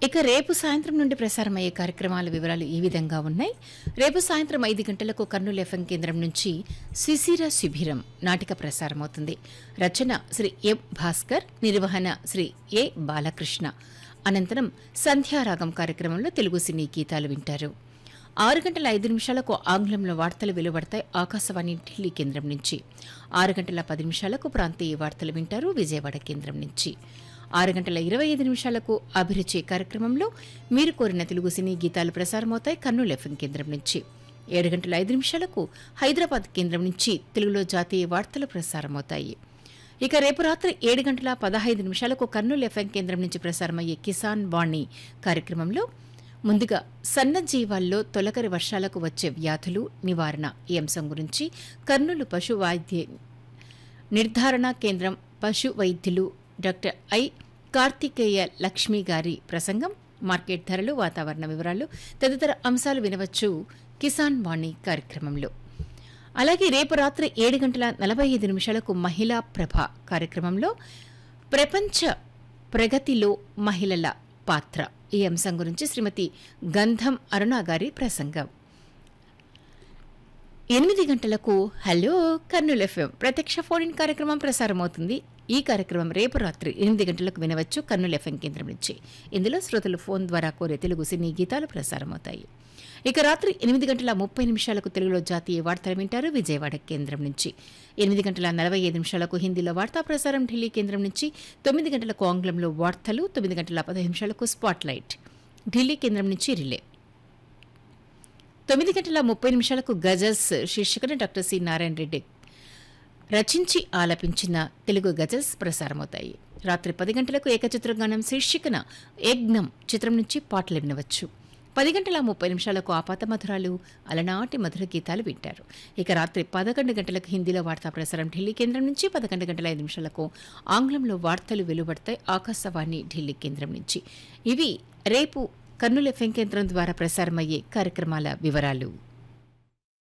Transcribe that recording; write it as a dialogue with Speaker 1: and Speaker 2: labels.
Speaker 1: ఇక రేపు సాయంత్రం నుండి ప్రసారమయ్యే కార్యక్రమాల వివరాలు ఈ విధంగా ఉన్నాయి రేపు సాయంత్రం ఐదు గంటలకు కర్నూలు ఎఫ్ఎం కేంద్రం నుంచి శిశిర శిబిరం నాటిక ప్రసారమవుతుంది రచన శ్రీ ఎం భాస్కర్ నిర్వహణ శ్రీ ఏ బాలకృష్ణ అనంతరం సంధ్యారాగం కార్యక్రమంలో తెలుగు సినీ గీతాలు వింటారు ఆరు గంటల ఐదు నిమిషాలకు ఆంగ్లంలో వార్తలు వెలువడతాయి ఆకాశవాణి ఢిల్లీ కేంద్రం నుంచి ఆరు గంటల పది నిమిషాలకు ప్రాంతీయ వార్తలు వింటారు విజయవాడ కేంద్రం నుంచి ఆరు గంటల ఇరవై ఐదు నిమిషాలకు అభిరుచి కార్యక్రమంలో మీరు కోరిన తెలుగు సినీ గీతాలు ప్రసారమవుతాయి కర్నూలు ఎఫ్ఎం కేంద్రం నుంచి ఏడు గంటల ఐదు నిమిషాలకు హైదరాబాద్ కేంద్రం నుంచి తెలుగులో జాతీయ వార్తలు ప్రసారమవుతాయి ఇక రేపు రాత్రి ఏడు గంటల పదహైదు నిమిషాలకు కర్నూలు ఎఫ్ఎం కేంద్రం నుంచి ప్రసారమయ్యే కిసాన్ వాణి కార్యక్రమంలో ముందుగా సన్నజీవాల్లో తొలకరి వర్షాలకు వచ్చే వ్యాధులు నివారణ ఈ అంశం గురించి కర్నూలు పశు వైద్య నిర్ధారణ కేంద్రం పశు వైద్యులు డాక్టర్ ఐ కార్తికేయ లక్ష్మి గారి ప్రసంగం మార్కెట్ ధరలు వాతావరణ వివరాలు తదితర అంశాలు వినవచ్చు కిసాన్ వాణి కార్యక్రమంలో అలాగే రేపు రాత్రి ఏడు గంటల నలభై ఐదు నిమిషాలకు మహిళా ప్రభ కార్యక్రమంలో ప్రపంచ ప్రగతిలో మహిళల పాత్ర ఈ అంశం గురించి శ్రీమతి గంధం అరుణ గారి ప్రసంగం ఎనిమిది గంటలకు హలో కర్నూలు ఎఫ్ఎం ప్రత్యక్ష ఫోన్ ఇన్ కార్యక్రమం ప్రసారమవుతుంది ఈ కార్యక్రమం రేపు రాత్రి ఎనిమిది గంటలకు వినవచ్చు కర్నూలు ఎఫ్ఎం కేంద్రం నుంచి ఇందులో శ్రోతలు ఫోన్ ద్వారా కోరే తెలుగు సినీ గీతాలు ప్రసారమవుతాయి ఇక రాత్రి ఎనిమిది గంటల ముప్పై నిమిషాలకు తెలుగులో జాతీయ వార్తలు వింటారు విజయవాడ కేంద్రం నుంచి ఎనిమిది గంటల నలభై ఐదు నిమిషాలకు హిందీలో వార్తా ప్రసారం ఢిల్లీ కేంద్రం నుంచి తొమ్మిది గంటలకు ఆంగ్లంలో వార్తలు తొమ్మిది గంటల పదహైదు నిమిషాలకు స్పాట్ లైట్ ఢిల్లీ కేంద్రం నుంచి రిలే తొమ్మిది గంటల ముప్పై నిమిషాలకు గజల్స్ శీర్షికన డాక్టర్ సి నారాయణ రెడ్డి రచించి ఆలపించిన తెలుగు గజల్స్ ప్రసారమవుతాయి రాత్రి పది గంటలకు ఏకచిత్రగానం శీర్షికన యజ్ఞం చిత్రం నుంచి పాటలు వినవచ్చు పది గంటల ముప్పై నిమిషాలకు ఆపాత మధురాలు అలనాటి మధుర గీతాలు వింటారు ఇక రాత్రి పదకొండు గంటలకు హిందీలో వార్తా ప్రసారం ఢిల్లీ కేంద్రం నుంచి పదకొండు గంటల ఐదు నిమిషాలకు ఆంగ్లంలో వార్తలు వెలువడతాయి ఆకాశవాణి ఢిల్లీ కేంద్రం నుంచి ఇవి రేపు కర్నూలు ఎఫ్ఎం కేంద్రం ద్వారా ప్రసారమయ్యే కార్యక్రమాల వివరాలు